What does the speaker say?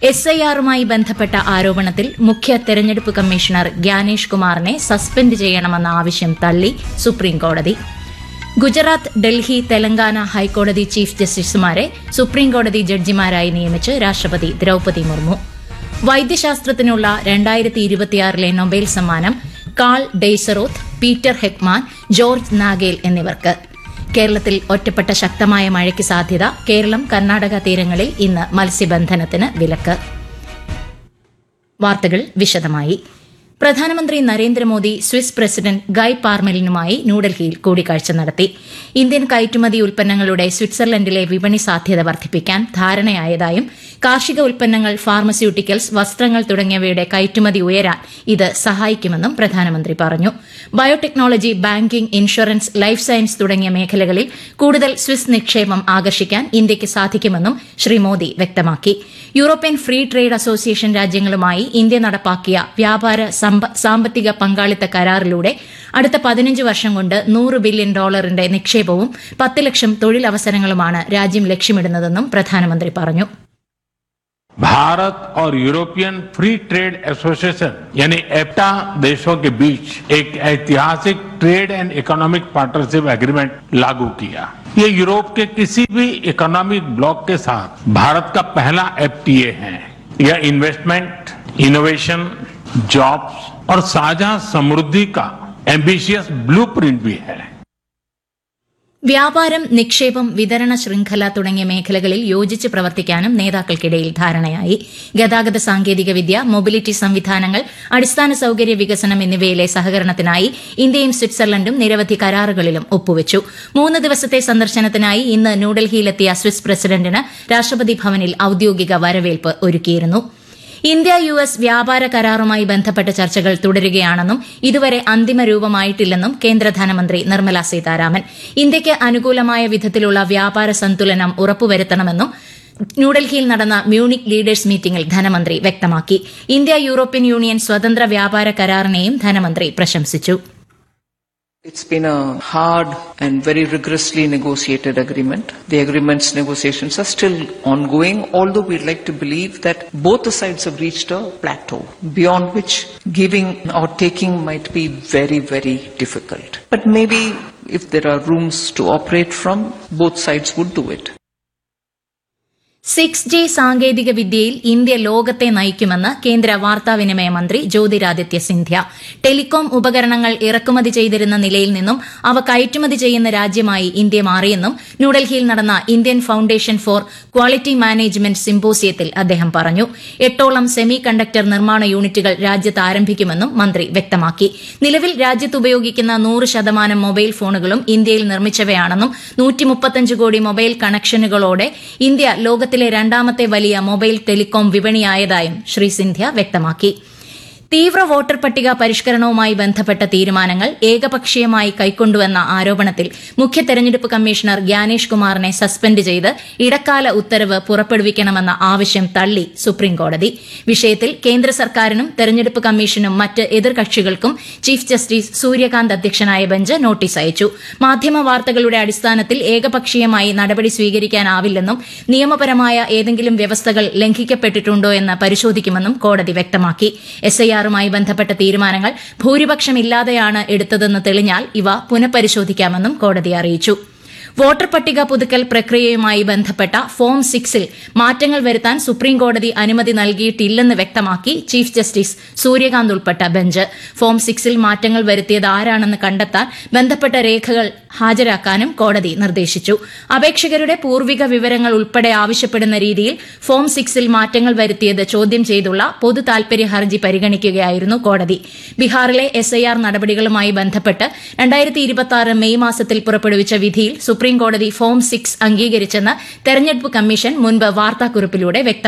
S I ആറുമായി ബന്ധപ്പെട്ട ആരോപണത്തിൽ മുഖ്യ തെരഞ്ഞെടുപ്പ് കമ്മീഷണർ ഗ്യാനേഷ് കുമാറിനെ സസ്പെൻഡ് ചെയ്യണമെന്ന ആവശ്യം തള്ളി സുപ്രീംകോടതി ഗുജറാത്ത് ഡൽഹി തെലങ്കാന ഹൈക്കോടതി ചീഫ് ജസ്റ്റിസുമാരെ സുപ്രീംകോടതി ജഡ്ജിമാരായി നിയമിച്ച് രാഷ്ട്രപതി ദ്രൌപതി മുർമു വൈദ്യശാസ്ത്രത്തിനുള്ള രണ്ടായിരത്തി ഇരുപത്തിയാറിലെ നൊബേൽ സമ്മാനം Karl Deisseroth Peter Hegemann Georg Nagel എന്നിവർക്ക് കേരളത്തിൽ ഒറ്റപ്പെട്ട ശക്തമായ മഴയ്ക്ക് സാധ്യത കേരളം കർണാടക തീരങ്ങളിൽ ഇന്ന് മത്സ്യബന്ധനത്തിന് വിലക്ക് വാർത്തകൾ വിശദമായി പ്രധാനമന്ത്രി നരേന്ദ്രമോദി സ്വിസ് പ്രസിഡന്റ് ഗായ് പാർമെലിനുമായി ന്യൂഡൽഹിയിൽ കൂടിക്കാഴ്ച നടത്തി ഇന്ത്യൻ കയറ്റുമതി ഉൽപ്പന്നങ്ങളുടെ സ്വിറ്റ്സർലൻഡിലെ വിപണി സാധ്യത വർദ്ധിപ്പിക്കാൻ ധാരണയായതായും കാർഷിക ഉൽപ്പന്നങ്ങൾ ഫാർമസ്യൂട്ടിക്കൽസ് വസ്ത്രങ്ങൾ തുടങ്ങിയവയുടെ കയറ്റുമതി ഉയരാൻ ഇത് സഹായിക്കുമെന്നും പ്രധാനമന്ത്രി പറഞ്ഞു biotechnology banking insurance life science തുടങ്ങിയ മേഖലകളിൽ കൂടുതൽ സ്വിസ് നിക്ഷേപം ആകർഷിക്കാൻ ഇന്ത്യയ്ക്ക് സാധിക്കുമെന്നും ശ്രീ മോദി വ്യക്തമാക്കി യൂറോപ്യൻ ഫ്രീ ട്രേഡ് അസോസിയേഷൻ രാജ്യങ്ങളുമായി ഇന്ത്യ നടപ്പാക്കിയ വ്യാപാര സമ്പ- സാമ്പത്തിക പങ്കാളിത്ത കരാറിലൂടെ അടുത്ത പതിനഞ്ച് വർഷം കൊണ്ട് നൂറ് ബില്യൺ ഡോളറിന്റെ നിക്ഷേപവും പത്ത് ലക്ഷം തൊഴിലവസരങ്ങളുമാണ് രാജ്യം ലക്ഷ്യമിടുന്നതെന്നും പ്രധാനമന്ത്രി പറഞ്ഞു भारत और यूरोपियन फ्री ट्रेड एसोसिएशन यानी एप्टा देशों के बीच एक ऐतिहासिक trade and economic partnership agreement लागू किया ये यूरोप के किसी भी इकोनॉमिक ब्लॉक के साथ भारत का पहला एफटीए है यह इन्वेस्टमेंट इनोवेशन जॉब्स और साझा समृद्धि का एम्बिशियस ब्लूप्रिंट भी है വ്യാപാരം നിക്ഷേപം വിതരണ ശൃംഖല തുടങ്ങിയ മേഖലകളിൽ യോജിച്ച് പ്രവർത്തിക്കാനും നേതാക്കൾക്കിടയിൽ ധാരണയായി ഗതാഗത സാങ്കേതികവിദ്യ മൊബിലിറ്റി സംവിധാനങ്ങൾ അടിസ്ഥാന സൌകര്യ വികസനം എന്നിവയിലെ സഹകരണത്തിനായി ഇന്ത്യയും സ്വിറ്റ്സർലൻഡും നിരവധി കരാറുകളിലും ഒപ്പുവച്ചു മൂന്ന് ദിവസത്തെ സന്ദർശനത്തിനായി ഇന്ന് ന്യൂഡൽഹിയിലെത്തിയ സ്വിസ് പ്രസിഡന്റിന് രാഷ്ട്രപതി ഭവനിൽ ഔദ്യോഗിക വരവേൽപ്പ് ഒരുക്കിയിരുന്നു ഇന്ത്യ യു എസ് വ്യാപാര കരാറുമായി ബന്ധപ്പെട്ട ചർച്ചകൾ തുടരുകയാണെന്നും ഇതുവരെ അന്തിമ രൂപമായിട്ടില്ലെന്നും കേന്ദ്ര ധനമന്ത്രി നിർമ്മല സീതാരാമൻ ഇന്ത്യയ്ക്ക് അനുകൂലമായ വിധത്തിലുള്ള വ്യാപാര സന്തുലനം ഉറപ്പുവരുത്തണമെന്നും ന്യൂഡൽഹിയിൽ നടന്ന മ്യൂണിക് ലീഡേഴ്സ് മീറ്റിംഗിൽ ധനമന്ത്രി വ്യക്തമാക്കി ഇന്ത്യ യൂറോപ്യൻ യൂണിയൻ സ്വതന്ത്ര വ്യാപാര കരാറിനെയും ധനമന്ത്രി പ്രശംസിച്ചു It's been a hard and very rigorously negotiated agreement. The agreement's negotiations are still ongoing, although we'd like to believe that both the sides have reached a plateau beyond which giving or taking might be very, very difficult. But maybe if there are rooms to operate from, both sides would do it. Six G സാങ്കേതിക വിദ്യയിൽ India ലോകത്തെ നയിക്കുമെന്ന് കേന്ദ്ര വാർത്താവിനിമയ മന്ത്രി Jyotiraditya Scindia telecom ഉപകരണങ്ങൾ ഇറക്കുമതി ചെയ്തിരുന്ന നിലയിൽ നിന്നും അവ കയറ്റുമതി ചെയ്യുന്ന രാജ്യമായി ഇന്ത്യ മാറിയെന്നും ന്യൂഡൽഹിയിൽ നടന്ന Indian foundation for quality management സിംപോസിയത്തിൽ അദ്ദേഹം പറഞ്ഞു എട്ടോളം സെമി കണ്ടക്ടർ നിർമ്മാണ യൂണിറ്റുകൾ രാജ്യത്ത് ആരംഭിക്കുമെന്നും മന്ത്രി വ്യക്തമാക്കി നിലവിൽ രാജ്യത്ത് ഉപയോഗിക്കുന്ന നൂറ് ശതമാനം മൊബൈൽ ഫോണുകളും ഇന്ത്യയിൽ നിർമ്മിച്ചവയാണെന്നും നൂറ്റി മുപ്പത്തഞ്ച് കോടി മൊബൈൽ കണക്ഷനുകളോടെ ഇന്ത്യ ലോകത്തിലെ രണ്ടാമത്തെ വലിയ മൊബൈൽ ടെലികോം വിപണിയായതായും ശ്രീ സിന്ധ്യ വ്യക്തമാക്കി തീവ്ര വോട്ടർ പട്ടിക പരിഷ്കരണവുമായി ബന്ധപ്പെട്ട തീരുമാനങ്ങൾ ഏകപക്ഷീയമായി കൈക്കൊണ്ടുവെന്ന ആരോപണത്തിൽ മുഖ്യ തെരഞ്ഞെടുപ്പ് കമ്മീഷണർ ഗ്യാനേഷ് കുമാറിനെ സസ്പെൻഡ് ചെയ്ത് ഇടക്കാല ഉത്തരവ് പുറപ്പെടുവിക്കണമെന്ന ആവശ്യം തള്ളി സുപ്രീംകോടതി വിഷയത്തിൽ കേന്ദ്ര സർക്കാരിനും തെരഞ്ഞെടുപ്പ് കമ്മീഷനും മറ്റ് എതിർകക്ഷികൾക്കും ചീഫ് ജസ്റ്റിസ് സൂര്യകാന്ത് അധ്യക്ഷനായ ബെഞ്ച് നോട്ടീസ് അയച്ചു മാധ്യമ വാർത്തകളുടെ അടിസ്ഥാനത്തിൽ ഏകപക്ഷീയമായി നടപടി സ്വീകരിക്കാനാവില്ലെന്നും നിയമപരമായ ഏതെങ്കിലും വ്യവസ്ഥകൾ ലംഘിക്കപ്പെട്ടിട്ടുണ്ടോ എന്ന് പരിശോധിക്കുമെന്നും കോടതി വ്യക്തമാക്കി എസ് ഐ ആറുമായി ബന്ധപ്പെട്ട തീരുമാനങ്ങൾ ഭൂരിപക്ഷമില്ലാതെയാണ് എടുത്തതെന്ന് തെളിഞ്ഞാൽ ഇവ പുനഃപരിശോധിക്കാമെന്നും കോടതി അറിയിച്ചു വോട്ടർ പട്ടിക പുതുക്കൽ പ്രക്രിയയുമായി ബന്ധപ്പെട്ട ഫോം സിക്സിൽ മാറ്റങ്ങൾ വരുത്താൻ സുപ്രീംകോടതി അനുമതി നൽകിയിട്ടില്ലെന്ന് വ്യക്തമാക്കി ചീഫ് ജസ്റ്റിസ് സൂര്യകാന്ത് ഉൾപ്പെട്ട ബെഞ്ച് ഫോം സിക്സിൽ മാറ്റങ്ങൾ വരുത്തിയത് ആരാണെന്ന് കണ്ടെത്താൻ ബന്ധപ്പെട്ട രേഖകൾ ഹാജരാക്കാനും കോടതി നിർദ്ദേശിച്ചു അപേക്ഷകരുടെ പൂർവിക വിവരങ്ങൾ ഉൾപ്പെടെ ആവശ്യപ്പെടുന്ന രീതിയിൽ ഫോം സിക്സിൽ മാറ്റങ്ങൾ വരുത്തിയത് ചോദ്യം ചെയ്തുള്ള പൊതു താൽപര്യ ഹർജി പരിഗണിക്കുകയായിരുന്നു കോടതി ബീഹാറിലെ എസ് ഐ ആർ നടപടികളുമായി ബന്ധപ്പെട്ട് രണ്ടായിരത്തി ഇരുപത്തി മെയ് മാസത്തിൽ പുറപ്പെടുവിച്ച വിധിയിൽ സുപ്രീംകോടതി ഫോം സിക്സ് അംഗീകരിച്ചെന്ന് തെരഞ്ഞെടുപ്പ് കമ്മീഷൻ മുൻപ് വാർത്താക്കുറിപ്പിലൂടെ വ്യക്തമാക്കി